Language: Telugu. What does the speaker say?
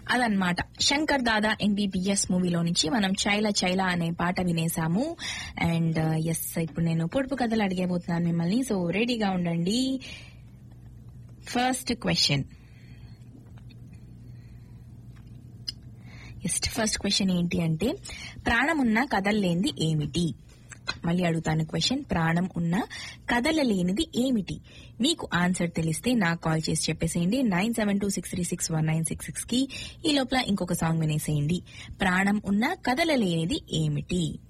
అదనమాట శంకర్ దాదా ఎంబీబీఎస్ మూవీలో నుంచి మనం చైల చైల అనే పాట వినేసాము అండ్ ఎస్ ఇప్పుడు నేను పొడుపు కథలు అడిగేబోతున్నాను మిమ్మల్ని సో రెడీగా ఉండండి ఫస్ట్ క్వశ్చన్ ఎస్ట్ ఫస్ట్ క్వశ్చన్ ఏంటి అంటే ప్రాణం ఉన్న కదల్లేంది ఏమిటి మళ్ళీ అడుగుతాను క్వశ్చన్ ప్రాణం ఉన్న కదలలేనిది ఏమిటి మీకు ఆన్సర్ తెలిస్తే నాకు కాల్ చేసి చెప్పేసేయండి nine seven two six three six one nine six six కి ఈ లోపల ఇంకొక సాంగ్ వినేసేయండి ప్రాణం ఉన్న కదలలేనిది ఏమిటి